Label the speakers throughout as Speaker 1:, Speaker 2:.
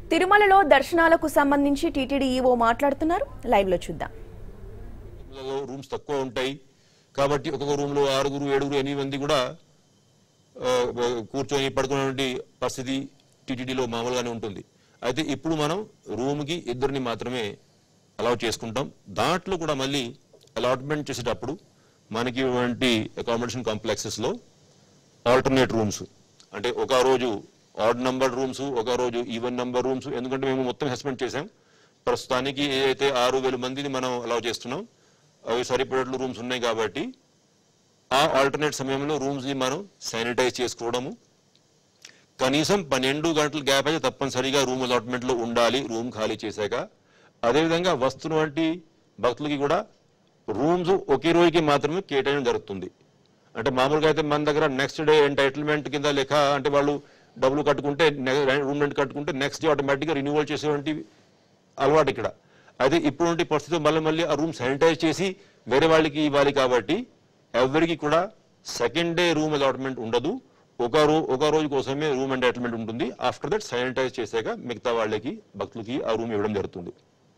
Speaker 1: తిరుమలలో దర్శనాలకు సంబంధించి TTD EO మాట్లాడుతున్నారు లైవ్ లో చూద్దాం
Speaker 2: లో రూమ్స్ తక్కువ ఉంటాయి కాబట్టి ఒక్కొక్క రూమ్ లో ఆరుగురు ఏడుగురు ఎనిమిది మంది కూడా ఆ, కూర్చొని పడుకునేటువంటి పరిస్థితి టీటీడీలో మామూలుగానే ఉంటుంది అయితే ఇప్పుడు మనం రూమ్కి ఇద్దరిని మాత్రమే అలౌ చేసుకుంటాం దాంట్లో కూడా మళ్ళీ అలాట్మెంట్ చేసేటప్పుడు మనకి ఇటువంటి అకామిడేషన్ కాంప్లెక్సెస్లో ఆల్టర్నేట్ రూమ్స్ అంటే ఒక రోజు ఆడ్ నంబర్ రూమ్స్ ఒక రోజు ఈవెన్ నంబర్ రూమ్స్ ఎందుకంటే మేము మొత్తం సస్పెండ్ చేసాం ప్రస్తుతానికి ఏదైతే ఆరు వేల మందిని మనం అలౌ చేస్తున్నాం అవి సరిపడట్లు రూమ్స్ ఉన్నాయి కాబట్టి ఆ ఆల్టర్నేట్ సమయంలో రూమ్స్ ని మనం శానిటైజ్ చేసుకోవడము కనీసం పన్నెండు గంటల గ్యాప్ అయితే తప్పనిసరిగా రూమ్ అలాట్మెంట్ లో ఉండాలి రూమ్ ఖాళీ చేశాక అదేవిధంగా వస్తున్నటువంటి భక్తులకి కూడా రూమ్స్ ఒకే రోజుకి మాత్రమే కేటాయించడం జరుగుతుంది అంటే మామూలుగా అయితే మన దగ్గర నెక్స్ట్ డే ఎంటైటిల్మెంట్ కింద లెక్క అంటే వాళ్ళు డబ్బులు కట్టుకుంటే రూమ్ రెంట్ కట్టుకుంటే నెక్స్ట్ డే ఆటోమేటిక్గా రిన్యూవల్ చేసేటువంటి అలవాటు ఇక్కడ అయితే ఇప్పుడుంటి పరిస్థితి మళ్ళీ మళ్ళీ ఆ రూమ్ శానిటైజ్ చేసి వేరే వాళ్ళకి ఇవ్వాలి కాబట్టి ఎవరికి కూడా సెకండ్ డే రూమ్ అలాట్మెంట్ ఉండదు ఒక రో ఒక రోజు కోసమే రూమ్ ఎంటైటిల్మెంట్ ఉంటుంది ఆఫ్టర్ దట్ శానిటైజ్ చేశాక మిగతా వాళ్ళకి భక్తులకి ఆ రూమ్ ఇవ్వడం జరుగుతుంది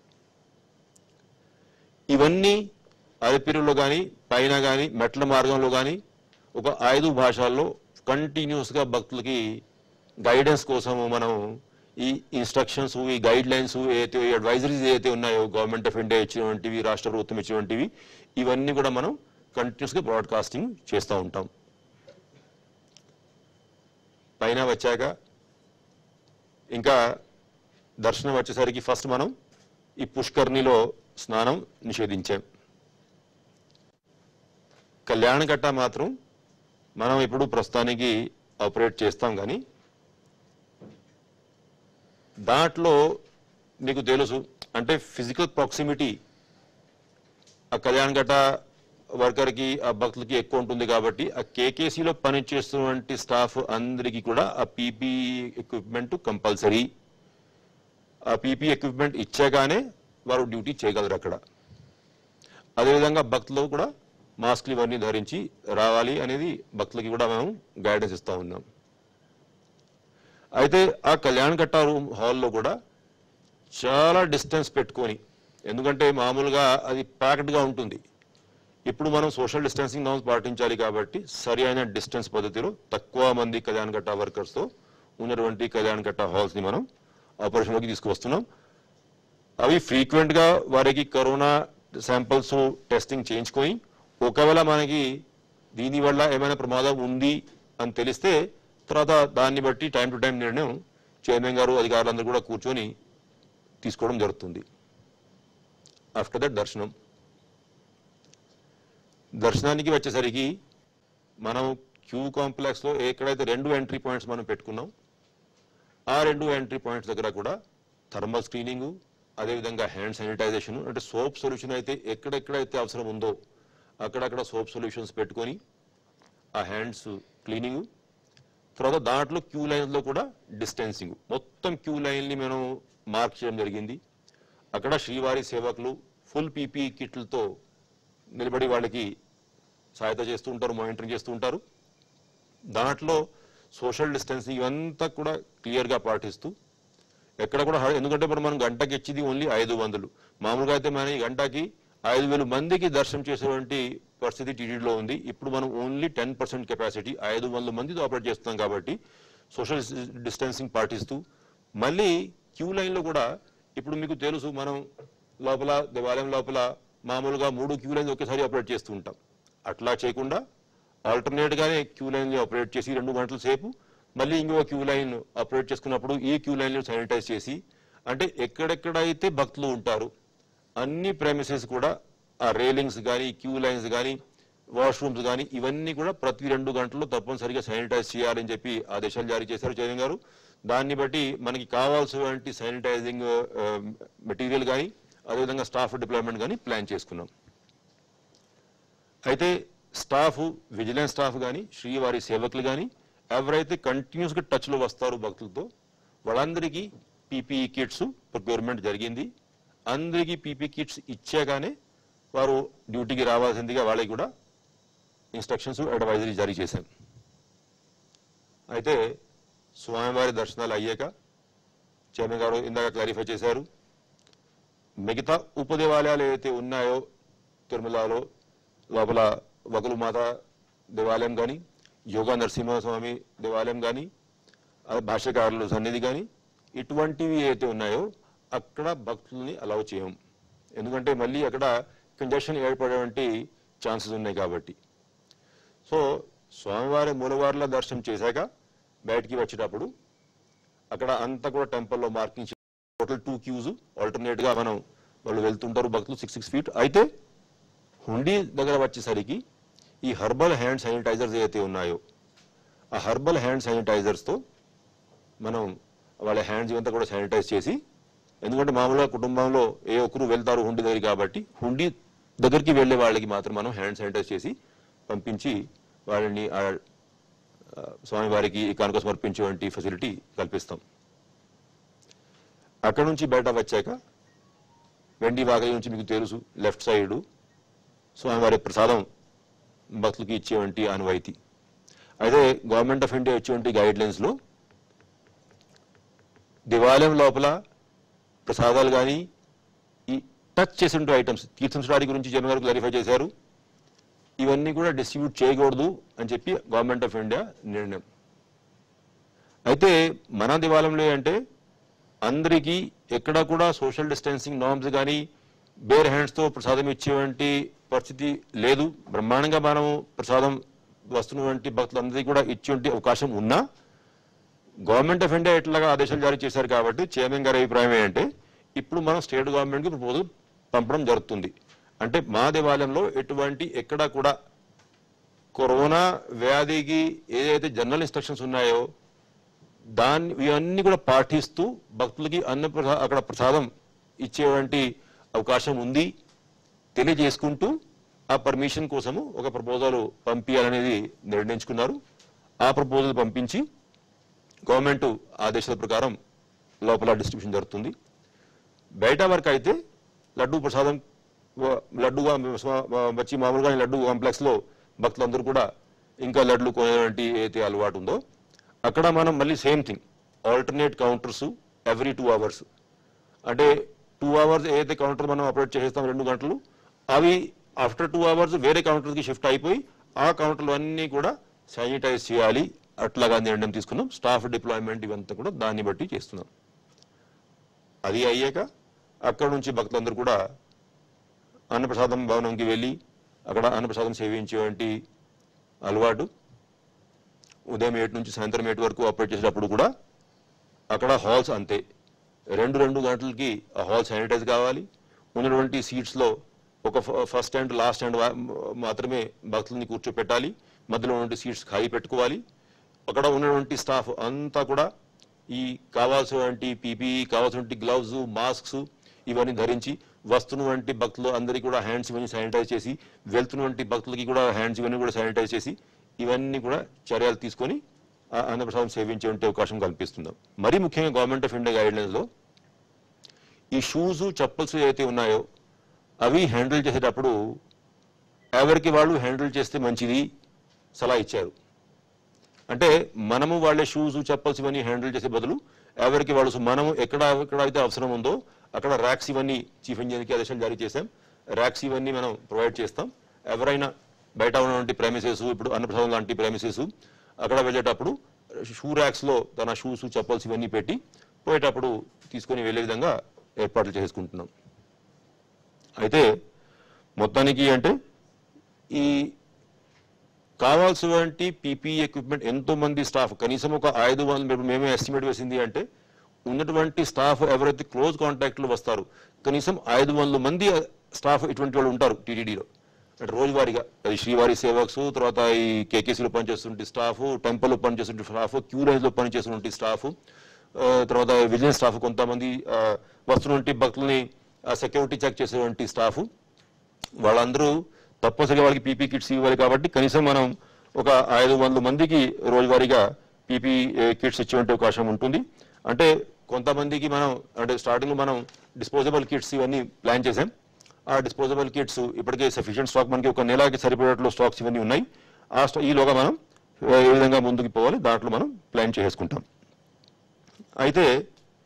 Speaker 2: ఇవన్నీ అలిపిరిలో కానీ పైన కానీ మెట్ల మార్గంలో కానీ ఒక ఐదు భాషల్లో కంటిన్యూస్గా భక్తులకి గైడెన్స్ కోసం మనం ఈ ఇన్స్ట్రక్షన్స్ ఈ గైడ్ లైన్స్ ఏదైతే అడ్వైజరీస్ ఏదైతే ఉన్నాయో గవర్నమెంట్ ఆఫ్ ఇండియా ఇచ్చినటువంటివి రాష్ట్ర ప్రభుత్వం ఇచ్చినటువంటివి ఇవన్నీ కూడా మనం కంటిన్యూస్గా బ్రాడ్కాస్టింగ్ చేస్తూ ఉంటాం పైన వచ్చాక ఇంకా దర్శనం వచ్చేసరికి ఫస్ట్ మనం ఈ పుష్కర్ణిలో స్నానం నిషేధించాం కళ్యాణకట్ట మాత్రం మనం ఇప్పుడు ప్రస్తుతానికి ఆపరేట్ చేస్తాం కానీ దాంట్లో మీకు తెలుసు అంటే ఫిజికల్ ప్రాక్సిమిటీ ఆ కళ్యాణగట్ట వర్కర్కి ఆ భక్తులకి ఎక్కువ ఉంటుంది కాబట్టి ఆ కేకేసీలో పనిచేస్తున్నటువంటి స్టాఫ్ అందరికీ కూడా ఆ పీపీ ఎక్విప్మెంట్ కంపల్సరీ ఆ పీపీ ఎక్విప్మెంట్ ఇచ్చాగానే వారు డ్యూటీ చేయగలరు అక్కడ అదేవిధంగా భక్తులు కూడా మాస్క్లు ఇవన్నీ ధరించి రావాలి అనేది భక్తులకి కూడా మేము గైడెన్స్ ఇస్తూ ఉన్నాం అయితే ఆ కళ్యాణ్ కట్ట రూమ్ హాల్లో కూడా చాలా డిస్టెన్స్ పెట్టుకొని ఎందుకంటే మామూలుగా అది ప్యాక్డ్గా ఉంటుంది ఇప్పుడు మనం సోషల్ డిస్టెన్సింగ్ నామ్స్ పాటించాలి కాబట్టి సరి అయిన డిస్టెన్స్ పద్ధతిలో తక్కువ మంది కళ్యాణ్ కట్ట వర్కర్స్తో ఉన్నటువంటి కళ్యాణ్ కట్ట హాల్స్ని మనం ఆపరేషన్లోకి తీసుకువస్తున్నాం అవి ఫ్రీక్వెంట్గా వారికి కరోనా శాంపిల్స్ టెస్టింగ్ చేయించుకొని ఒకవేళ మనకి దీనివల్ల ఏమైనా ప్రమాదం ఉంది అని తెలిస్తే తర్వాత దాన్ని బట్టి టైం టు టైం నిర్ణయం చైర్మన్ గారు అధికారులందరూ కూడా కూర్చొని తీసుకోవడం జరుగుతుంది ఆఫ్టర్ దట్ దర్శనం దర్శనానికి వచ్చేసరికి మనం క్యూ కాంప్లెక్స్లో ఎక్కడైతే రెండు ఎంట్రీ పాయింట్స్ మనం పెట్టుకున్నాం ఆ రెండు ఎంట్రీ పాయింట్స్ దగ్గర కూడా థర్మల్ స్క్రీనింగ్ అదేవిధంగా హ్యాండ్ శానిటైజేషన్ అంటే సోప్ సొల్యూషన్ అయితే ఎక్కడెక్కడైతే అవసరం ఉందో అక్కడక్కడ సోప్ సొల్యూషన్స్ పెట్టుకొని ఆ హ్యాండ్స్ క్లీనింగ్ తర్వాత దాంట్లో క్యూ లైన్స్లో కూడా డిస్టెన్సింగ్ మొత్తం క్యూ లైన్ని మనం మార్క్ చేయడం జరిగింది అక్కడ శ్రీవారి సేవకులు ఫుల్ పీపీ కిట్లతో నిలబడి వాళ్ళకి సహాయత చేస్తూ ఉంటారు మానిటరింగ్ చేస్తూ ఉంటారు దాంట్లో సోషల్ డిస్టెన్సింగ్ ఇవంతా కూడా క్లియర్గా పాటిస్తూ ఎక్కడ కూడా హడ- ఎందుకంటే ఇప్పుడు మనం గంటకి ఇచ్చింది ఓన్లీ ఐదు వందలు మామూలుగా అయితే మన ఈ గంటకి ఐదు వేల మందికి దర్శనం చేసేటువంటి పరిస్థితి టీటీడీలో ఉంది ఇప్పుడు మనం ఓన్లీ టెన్ పర్సెంట్ కెపాసిటీ ఐదు వందల మందితో ఆపరేట్ చేస్తున్నాం కాబట్టి సోషల్ డిస్టెన్సింగ్ పాటిస్తూ మళ్ళీ క్యూ లైన్లో కూడా ఇప్పుడు మీకు తెలుసు మనం లోపల దేవాలయం లోపల మామూలుగా మూడు క్యూ లైన్స్ ఒకేసారి ఆపరేట్ చేస్తూ ఉంటాం అట్లా చేయకుండా ఆల్టర్నేట్ గానే క్యూ లైన్ ఆపరేట్ చేసి రెండు గంటల సేపు మళ్ళీ ఇంకో క్యూ లైన్ ఆపరేట్ చేసుకున్నప్పుడు ఈ క్యూ లైన్ శానిటైజ్ చేసి అంటే ఎక్కడెక్కడైతే భక్తులు ఉంటారు అన్ని ప్రెమిసెస్ కూడా ఆ రేలింగ్స్ కానీ క్యూ లైన్స్ కానీ వాష్రూమ్స్ కానీ ఇవన్నీ కూడా ప్రతి రెండు గంటల్లో తప్పనిసరిగా శానిటైజ్ చేయాలని చెప్పి ఆదేశాలు జారీ చేశారు చైర్మన్ గారు దాన్ని బట్టి మనకి కావాల్సినటువంటి శానిటైజింగ్ మెటీరియల్ కానీ అదేవిధంగా స్టాఫ్ డిప్లాయ్మెంట్ కానీ ప్లాన్ చేసుకున్నాం అయితే స్టాఫ్ విజిలెన్స్ స్టాఫ్ కానీ శ్రీవారి సేవకులు కానీ ఎవరైతే కంటిన్యూస్గా టచ్లో వస్తారో భక్తులతో వాళ్ళందరికీ పీపీఈ కిట్స్ ప్రొక్యూర్మెంట్ జరిగింది అందరికీ పీపీ కిట్స్ ఇచ్చాగానే వారు డ్యూటీకి రావాల్సిందిగా వాళ్ళకి కూడా ఇన్స్ట్రక్షన్స్ అడ్వైజరీ జారీ చేశాం అయితే స్వామివారి దర్శనాలు అయ్యాక చైర్మన్ గారు ఇందాక క్లారిఫై చేశారు మిగతా ఉపదేవాలయాలు ఏవైతే ఉన్నాయో తిరుమలలో లోపల వకులు మాత దేవాలయం కానీ యోగా నరసింహస్వామి దేవాలయం కానీ భాష్యకారులు సన్నిధి కానీ ఇటువంటివి ఏవైతే ఉన్నాయో అక్కడ భక్తుల్ని అలౌ చేయం ఎందుకంటే మళ్ళీ అక్కడ కంజక్షన్ ఏర్పడేటువంటి ఛాన్సెస్ ఉన్నాయి కాబట్టి సో స్వామివారి మూలవారుల దర్శనం చేశాక బయటికి వచ్చేటప్పుడు అక్కడ అంతా కూడా టెంపుల్లో marking total two queues alternate గా మనం వాళ్ళు వెళ్తుంటారు భక్తులు సిక్స్ సిక్స్ ఫీట్ అయితే హుండీ దగ్గర వచ్చేసరికి ఈ హర్బల్ హ్యాండ్ శానిటైజర్స్ ఏవైతే ఉన్నాయో ఆ హర్బల్ హ్యాండ్ శానిటైజర్స్ తో మనం వాళ్ళ హ్యాండ్స్ ఇవంతా కూడా శానిటైజ్ చేసి ఎందుకంటే మామూలుగా కుటుంబంలో ఏ ఒక్కరు వెళ్తారు హుండీ దగ్గర కాబట్టి హుండీ దగ్గరికి వెళ్ళే వాళ్ళకి మాత్రం మనం హ్యాండ్ శానిటైజ్ చేసి పంపించి వాళ్ళని ఆ ఆ, స్వామివారికి ఈ కానుక సమర్పించేటువంటి ఫెసిలిటీ కల్పిస్తాం అక్కడ నుంచి బయట వచ్చాక వెండి వాగలి నుంచి మీకు తెలుసు లెఫ్ట్ సైడ్ స్వామివారి ప్రసాదం భక్తులకి ఇచ్చేవంటి అనువైతి అయితే గవర్నమెంట్ ఆఫ్ ఇండియా ఇచ్చేవంటి గైడ్ లైన్స్ లో దేవాలయం లోపల ప్రసాదాలు కానీ ఈ టచ్ చేసిన ఐటమ్స్ తీర్థంశరాడి గురించి జగన్ గారు క్లారిఫై చేశారు ఇవన్నీ కూడా డిస్ట్రిబ్యూట్ చేయకూడదు అని చెప్పి గవర్నమెంట్ ఆఫ్ ఇండియా నిర్ణయం అయితే మన దేవాలయంలో అంటే అందరికీ ఎక్కడ కూడా సోషల్ డిస్టెన్సింగ్ నార్మ్స్ కానీ బేర్ హ్యాండ్స్తో ప్రసాదం ఇచ్చేటువంటి పరిస్థితి లేదు బ్రహ్మాండంగా మనం ప్రసాదం వస్తున్నటువంటి భక్తులందరికీ కూడా ఇచ్చేటువంటి అవకాశం ఉన్నా గవర్నమెంట్ ఆఫ్ ఇండియా ఇట్లాగా ఆదేశాలు జారీ చేశారు కాబట్టి చైర్మన్ గారి అభిప్రాయం ఏంటంటే ఇప్పుడు మనం స్టేట్ గవర్నమెంట్కి ప్రపోజల్ పంపడం జరుగుతుంది అంటే మా దేవాలయంలో ఎటువంటి ఎక్కడ కూడా కరోనా వ్యాధికి ఏదైతే జనరల్ ఇన్స్ట్రక్షన్స్ ఉన్నాయో దాన్ని ఇవన్నీ కూడా పాటిస్తూ భక్తులకి అన్న ప్రసా అక్కడ ప్రసాదం ఇచ్చేటువంటి అవకాశం ఉంది తెలియజేసుకుంటూ ఆ పర్మిషన్ కోసము ఒక ప్రపోజల్ పంపించాలనేది నిర్ణయించుకున్నారు ఆ ప్రపోజల్ పంపించి గవర్నమెంట్ ఆదేశాల ప్రకారం లోపల డిస్ట్రిబ్యూషన్ జరుగుతుంది బయట వరకు అయితే లడ్డు ప్రసాదం వ- లడ్డుగా స్వ- వచ్చి మామూలుగా లడ్డు కాంప్లెక్స్ లో భక్తులందరూ కూడా ఇంకా లడ్లు కొనేటువంటి ఏదైతే అలవాటు ఉందో అక్కడ మనం మళ్ళీ same thing alternate counters every two hours అంటే టూ అవర్స్ ఏదైతే కౌంటర్ మనం ఆపరేట్ చేసేస్తాం రెండు గంటలు అవి ఆఫ్టర్ టూ అవర్స్ వేరే కౌంటర్కి షిఫ్ట్ అయిపోయి ఆ కౌంటర్లు అన్నీ కూడా శానిటైజ్ చేయాలి అట్లాగా నిర్ణయం తీసుకున్నాం స్టాఫ్ డిప్లాయ్మెంట్ ఇవంతా కూడా దాన్ని బట్టి చేస్తున్నాం అది అయ్యాక అక్కడ నుంచి భక్తులందరూ కూడా అన్నప్రసాదం భవనంకి వెళ్ళి అక్కడ అన్నప్రసాదం సేవించేటువంటి అలవాటు ఉదయం ఏడు నుంచి సాయంత్రం ఏడు వరకు ఆపరేట్ చేసేటప్పుడు కూడా అక్కడ హాల్స్ అంతే రెండు రెండు గంటలకి ఆ హాల్ శానిటైజ్ కావాలి ఉన్నటువంటి సీట్స్లో ఒక ఫ- ఫస్ట్ అండ్ లాస్ట్ అండ్ వా- మాత్రమే భక్తుల్ని కూర్చోపెట్టాలి మధ్యలో ఉన్నటువంటి సీట్స్ ఖాళీ పెట్టుకోవాలి అక్కడ ఉన్నటువంటి స్టాఫ్ అంతా కూడా ఈ కావాల్సినటువంటి పీపీఈ కావాల్సినటువంటి గ్లౌజ్ మాస్క్స్ ఇవన్నీ ధరించి వస్తున్నటువంటి భక్తులు అందరికీ కూడా హ్యాండ్స్ ఇవన్నీ శానిటైజ్ చేసి వెళ్తున్నటువంటి భక్తులకి కూడా హ్యాండ్స్ ఇవన్నీ కూడా శానిటైజ్ చేసి ఇవన్నీ కూడా చర్యలు తీసుకొని ఆ అన్నప్రసాదం సేవించే అవకాశం కల్పిస్తున్నాం మరీ ముఖ్యంగా గవర్నమెంట్ ఆఫ్ ఇండియా గైడ్లైన్స్ లో ఈ షూస్ చప్పల్స్ ఏవైతే ఉన్నాయో అవి హ్యాండిల్ చేసేటప్పుడు ఎవరికి వాళ్ళు హ్యాండిల్ చేస్తే మంచిది సలహా ఇచ్చారు అంటే మనము వాళ్ళ షూస్ చెప్పల్స్ ఇవన్నీ హ్యాండిల్ చేసే బదులు ఎవరికి వాళ్ళు సో మనము ఎక్కడ ఎక్కడైతే అవసరం ఉందో అక్కడ ర్యాక్స్ ఇవన్నీ చీఫ్ ఇంజనీర్కి ఆదేశాలు జారీ చేశాం ర్యాక్స్ ఇవన్నీ మనం ప్రొవైడ్ చేస్తాం ఎవరైనా బయట ఉన్నటువంటి ప్రైమిసెస్ ఇప్పుడు అన్నప్రసాదం లాంటి ప్రైమిసెస్ అక్కడ వెళ్ళేటప్పుడు షూ ర్యాక్స్ లో తన షూస్ చెప్పల్స్ ఇవన్నీ పెట్టి పోయేటప్పుడు తీసుకొని వెళ్ళే విధంగా ఏర్పాట్లు చేసుకుంటున్నాం అయితే మొత్తానికి అంటే ఈ కావాల్సినటువంటి పీపీ ఎక్విప్మెంట్ ఎంతో మంది స్టాఫ్ కనీసం ఒక ఐదు వందల మేమే ఎస్టిమేట్ వేసింది అంటే ఉన్నటువంటి స్టాఫ్ ఎవరైతే క్లోజ్ కాంటాక్ట్ లో వస్తారు కనీసం ఐదు వందల మంది స్టాఫ్ ఇటువంటి వాళ్ళు ఉంటారు టీటీడీలో అంటే రోజువారీగా అది శ్రీవారి సేవక్స్ తర్వాత ఈ కేకేసీలో పనిచేస్తుంటే స్టాఫ్ టెంపుల్లో పనిచేస్తుంటే స్టాఫ్ క్యూ లైన్స్ లో పనిచేస్తున్నటువంటి స్టాఫ్ ఆ, తర్వాత విజిలెన్స్ స్టాఫ్ కొంతమంది ఆ, వస్తున్నటువంటి భక్తుల్ని సెక్యూరిటీ చెక్ చేసేటువంటి స్టాఫ్ వాళ్ళందరూ తప్పనిసరిగా వాళ్ళకి పీపీ కిట్స్ ఇవ్వాలి కాబట్టి కనీసం మనం ఒక ఐదు వందల మందికి రోజువారీగా పీపీ కిట్స్ ఇచ్చేటువంటి అవకాశం ఉంటుంది అంటే కొంతమందికి మనం అంటే స్టార్టింగ్ మనం డిస్పోజబుల్ కిట్స్ ఇవన్నీ ప్లాన్ చేసాం ఆ డిస్పోజబుల్ కిట్స్ ఇప్పటికే సఫిషియెంట్ స్టాక్ మనకి ఒక నెలకి సరిపడేట్లు స్టాక్స్ ఇవన్నీ ఉన్నాయి ఆ స్టా ఈలోగా మనం ఏ విధంగా ముందుకు పోవాలి దాంట్లో మనం ప్లాన్ చేసుకుంటాం అయితే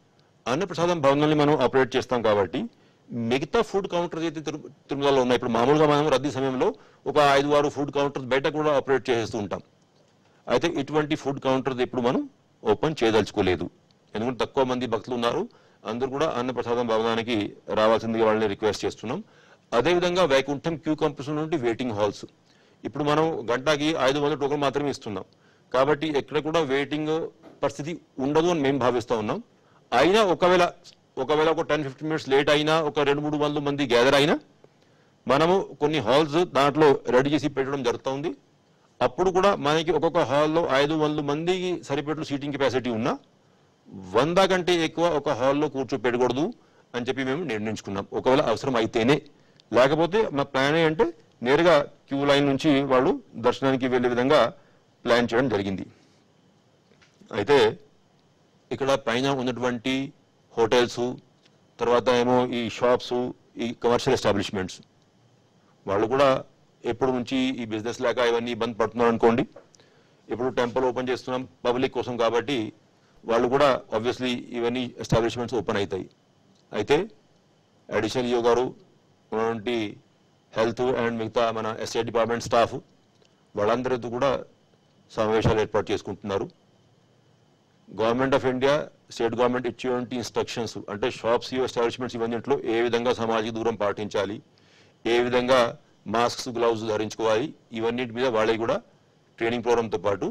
Speaker 2: అన్నప్రసాదం భవనాన్ని మనం ఆపరేట్ చేస్తాం కాబట్టి మిగతా ఫుడ్ కౌంటర్స్ అయితే తిరు- తిరుమలలో ఉన్నాయి ఇప్పుడు మామూలుగా మనం రద్దీ సమయంలో ఒక ఐదు ఆరు ఫుడ్ కౌంటర్స్ బయట కూడా ఆపరేట్ చేస్తూ ఉంటాం అయితే ఇటువంటి ఫుడ్ కౌంటర్స్ ఇప్పుడు మనం ఓపెన్ చేయదలుచుకోలేదు ఎందుకంటే తక్కువ మంది భక్తులు ఉన్నారు అందరూ కూడా అన్నప్రసాదం భవనానికి రావాల్సిందిగా వాళ్ళని రిక్వెస్ట్ చేస్తున్నాం అదేవిధంగా వైకుంఠం క్యూ కంప్లెక్స్ నుండి వెయిటింగ్ హాల్స్ ఇప్పుడు మనం గంటకి ఐదు వందల టోకన్ మాత్రమే ఇస్తున్నాం కాబట్టి ఎక్కడ కూడా వెయిటింగ్ పరిస్థితి ఉండదు అని మేము భావిస్తూ ఉన్నాం అయినా ఒకవేళ ఒకవేళ ఒక టెన్ ఫిఫ్టీన్ మినిట్స్ లేట్ అయినా ఒక రెండు మూడు వందల మంది గ్యాదర్ అయినా మనము కొన్ని హాల్స్ దాంట్లో రెడీ చేసి పెట్టడం జరుగుతుంది అప్పుడు కూడా మనకి ఒక్కొక్క హాల్లో ఐదు వందల మందికి సరిపెట్లు సీటింగ్ కెపాసిటీ ఉన్నా వంద కంటే ఎక్కువ ఒక హాల్లో కూర్చోపెట్టకూడదు అని చెప్పి మేము నిర్ణయించుకున్నాం ఒకవేళ అవసరం అయితేనే లేకపోతే మా ప్లాన్ అంటే నేరుగా క్యూ లైన్ నుంచి వాళ్ళు దర్శనానికి వెళ్ళే విధంగా ప్లాన్ చేయడం జరిగింది అయితే ఇక్కడ పైన ఉన్నటువంటి హోటల్స్ తర్వాత ఏమో ఈ షాప్స్ ఈ కమర్షియల్ ఎస్టాబ్లిష్మెంట్స్ వాళ్ళు కూడా ఎప్పుడు నుంచి ఈ బిజినెస్ లేక ఇవన్నీ ఇబ్బంది పడుతున్నారు అనుకోండి ఇప్పుడు టెంపుల్ ఓపెన్ చేస్తున్నాం పబ్లిక్ కోసం కాబట్టి వాళ్ళు కూడా ఆబ్వియస్లీ ఇవన్నీ ఎస్టాబ్లిష్మెంట్స్ ఓపెన్ అవుతాయి అయితే అడిషనల్ ఈఓ గారు ఉన్నటువంటి హెల్త్ అండ్ మిగతా మన ఎస్టేట్ డిపార్ట్మెంట్ స్టాఫ్ వాళ్ళందరితో కూడా సమావేశాలు ఏర్పాటు చేసుకుంటున్నారు government of India state government ఇచ్చేటువంటి ఇన్స్ట్రక్షన్స్ అంటే షాప్స్ ఎస్టాబ్లిష్మెంట్స్ ఇవన్నింటిలో ఏ విధంగా సామాజిక దూరం పాటించాలి ఏ విధంగా మాస్క్స్ గ్లౌజ్ ధరించుకోవాలి ఇవన్నిటి మీద వాళ్ళకి కూడా ట్రైనింగ్ ప్రోగ్రామ్తో పాటు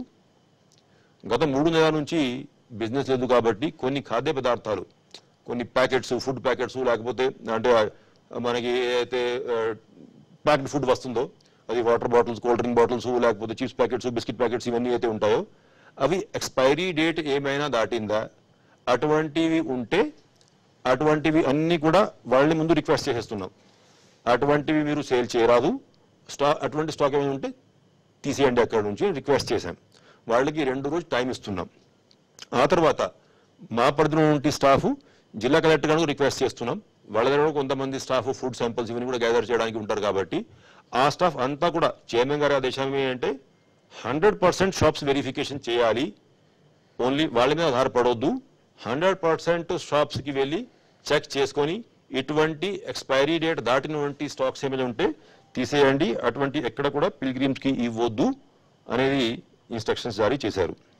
Speaker 2: గత మూడు నెలల నుంచి బిజినెస్ లేదు కాబట్టి కొన్ని ఖాద్య పదార్థాలు కొన్ని ప్యాకెట్స్ ఫుడ్ ప్యాకెట్స్ లేకపోతే అంటే మనకి ఏదైతే ప్యాకెట్ ఫుడ్ వస్తుందో అది water bottles cool drink bottles లేకపోతే చిప్స్ ప్యాకెట్స్ బిస్కెట్ ప్యాకెట్స్ ఇవన్నీ అయితే ఉంటాయో అవి ఎక్స్పైరీ డేట్ ఏమైనా దాటిందా అటువంటివి ఉంటే అటువంటివి అన్నీ కూడా వాళ్ళని ముందు రిక్వెస్ట్ చేసేస్తున్నాం అటువంటివి మీరు సేల్ చేయరాదు స్టా అటువంటి స్టాక్ ఏమైనా ఉంటే తీసేయండి అక్కడ నుంచి రిక్వెస్ట్ చేశాం వాళ్ళకి రెండు రోజు టైం ఇస్తున్నాం ఆ తర్వాత మా పరిధిలో నుండి స్టాఫ్ జిల్లా కలెక్టర్ గారు రిక్వెస్ట్ చేస్తున్నాం వాళ్ళ దగ్గర కూడా కొంతమంది స్టాఫ్ ఫుడ్ శాంపిల్స్ ఇవన్నీ కూడా గ్యాదర్ చేయడానికి ఉంటారు కాబట్టి ఆ స్టాఫ్ అంతా కూడా చైర్మన్ గారి ఆదేశం ఏంటంటే హండ్రెడ్ పర్సెంట్ షాప్స్ వెరిఫికేషన్ చేయాలి ఓన్లీ వాళ్ళ మీద ఆధారపడవద్దు హండ్రెడ్ పర్సెంట్ షాప్స్కి వెళ్ళి చెక్ చేసుకొని ఇటువంటి ఎక్స్పైరీ డేట్ దాటినటువంటి స్టాక్స్ ఏమైనా ఉంటే తీసేయండి అటువంటి ఎక్కడ కూడా పిల్గ్రిమ్స్కి ఇవ్వద్దు అనేది ఇన్స్ట్రక్షన్స్ జారీ చేశారు